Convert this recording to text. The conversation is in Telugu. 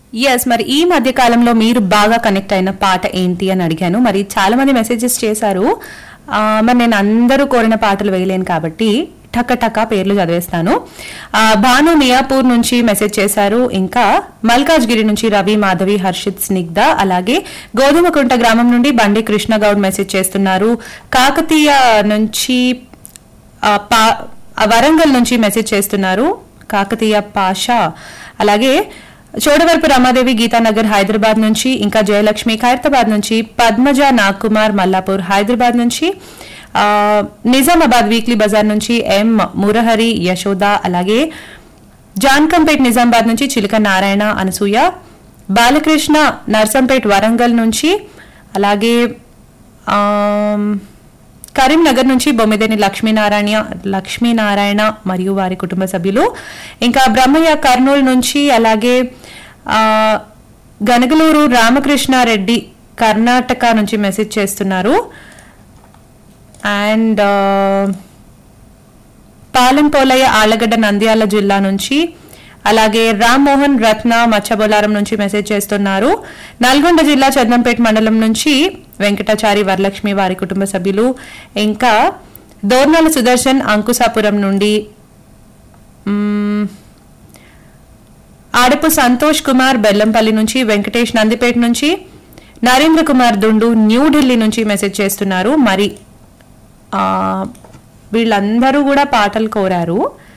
ఎస్ మరి ఈ మధ్య కాలంలో మీరు బాగా కనెక్ట్ అయిన పాట ఏంటి అని అడిగాను మరి చాలా మంది మెసేజెస్ చేశారు ఆ, మరి నేను అందరూ కోరిన పాటలు వేయలేను కాబట్టి టక టక పేర్లు చదివేస్తాను ఆ, భాను మియాపూర్ నుంచి మెసేజ్ చేశారు ఇంకా మల్కాజ్గిరి నుంచి రవి మాధవి హర్షిత్ స్నిగ్ధ అలాగే గోధుమకుంట గ్రామం నుండి బండి కృష్ణ గౌడ్ మెసేజ్ చేస్తున్నారు కాకతీయ నుంచి ఆ, పా- ఆ వరంగల్ నుంచి మెసేజ్ చేస్తున్నారు కాకతీయ పాషా అలాగే చోడవరపు రమాదేవి గీతానగర్ హైదరాబాద్ నుంచి ఇంకా జయలక్ష్మి ఖైరతాబాద్ నుంచి పద్మజ నాగ్కుమార్ మల్లాపూర్ హైదరాబాద్ నుంచి ఆ, నిజామాబాద్ వీక్లీ బజార్ నుంచి ఎం మురహరి యశోద అలాగే జాన్కంపేట్ నిజామాబాద్ నుంచి చిలక నారాయణ అనసూయ బాలకృష్ణ నర్సంపేట్ వరంగల్ నుంచి అలాగే ఆమ్, కరీంనగర్ నుంచి బొమ్మిదేని లక్ష్మీనారాయణ లక్ష్మీనారాయణ మరియు వారి కుటుంబ సభ్యులు ఇంకా బ్రహ్మయ్య కర్నూలు నుంచి అలాగే ఆ, గనగలూరు రామకృష్ణారెడ్డి కర్ణాటక నుంచి మెసేజ్ చేస్తున్నారు అండ్ పాలెంపోలయ్య ఆళ్లగడ్డ నంద్యాల జిల్లా నుంచి అలాగే రామ్మోహన్ రత్న మచ్చబొలారం నుంచి మెసేజ్ చేస్తున్నారు నల్గొండ జిల్లా చందంపేట మండలం నుంచి వెంకటాచారి వరలక్ష్మి వారి కుటుంబ సభ్యులు ఇంకా దోర్నాల సుదర్శన్ అంకుశాపురం నుండి మ్మ్, ఆడపు సంతోష్ కుమార్ బెల్లంపల్లి నుంచి వెంకటేష్ నందిపేట నుంచి నరేంద్ర కుమార్ దుండు న్యూఢిల్లీ నుంచి మెసేజ్ చేస్తున్నారు మరి ఆ, వీళ్ళందరూ కూడా పాటలు కోరారు